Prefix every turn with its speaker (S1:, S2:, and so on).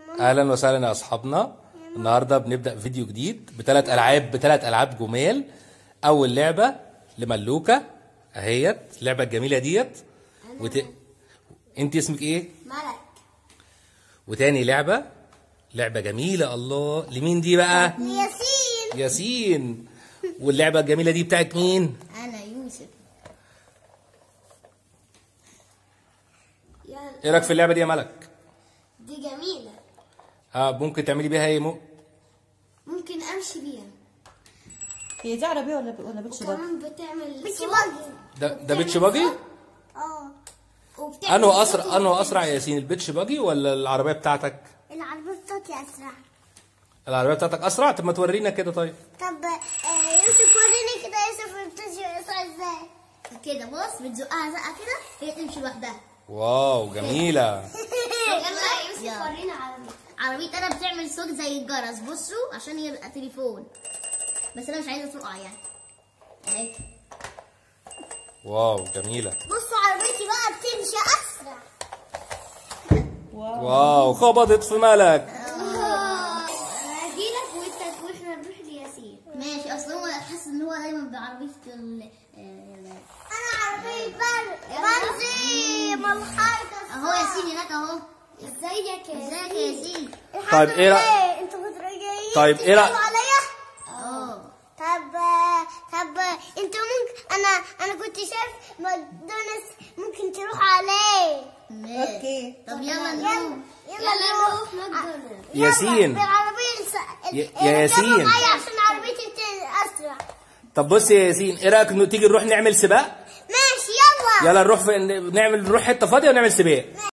S1: اهلا وسهلا يا اصحابنا النهارده بنبدا فيديو جديد بثلاث العاب بثلاث العاب جمال اول لعبه لملوكه اهيت اللعبه الجميله ديت وت... انت اسمك ايه
S2: ملك
S1: وتاني لعبه لعبه جميله الله لمين دي بقى
S2: ياسين
S1: ياسين واللعبه الجميله دي بتاعت مين
S2: انا يوسف يا
S1: ايه رايك في اللعبه دي يا ملك
S2: دي جميلة
S1: اه ممكن تعملي بيها ايه مو...
S2: ممكن امشي بيها
S3: هي دي عربية ولا ولا بيتش باجي؟
S2: كمان بتعمل بيتش باجي
S1: ده ده بيتش باجي
S2: اه وبتعمل
S1: انه اسرع انه اسرع يا ياسين البيتش باجي ولا العربيه بتاعتك
S2: العربية بتاعتي اسرع
S1: العربيه بتاعتك اسرع طب ما تورينا كده طيب
S2: طب آه، يوسف وريني كده يوسف بتمشي اسرع ازاي كده بص بتزقها زقه كده هي تمشي لوحدها
S1: واو جميله
S2: يلا يوسف ورينا عربية عربية انا بتعمل صوت زي الجرس بصوا عشان يبقى تليفون بس انا مش عايزة تقع يعني اهي
S1: واو جميله
S2: بصوا عربيتي بقى بتمشي اسرع
S3: واو
S1: واو خبطت في ملك
S2: هجيلك وانت واحنا نروح لياسين ماشي اصل هو حاسس ان هو دايما بعربيه ال انا عربيه بنزين الحركه اهو ياسين هناك اهو ازيك يا ازيك يا ياسين
S1: طيب ايه رأ-
S2: انتوا مترجعين
S1: طيب ايه رأ-
S2: عليا اه طب طب انتوا ممكن انا انا كنت شايف ماكدونالدز ممكن تروح عليه
S3: اوكي
S2: طب يلا نروح يلا نروح ماكدونالدز
S1: ياسين.
S2: بالعربية الس...
S1: يا- يا ياسين.
S2: معايا عشان عربيتي بت- اسرع
S1: طب بص يا ياسين ايه رايك إنه تيجي نروح نعمل سباق
S2: ماشي يلا
S1: يلا نروح في... نعمل نروح حته فاضيه ونعمل سباق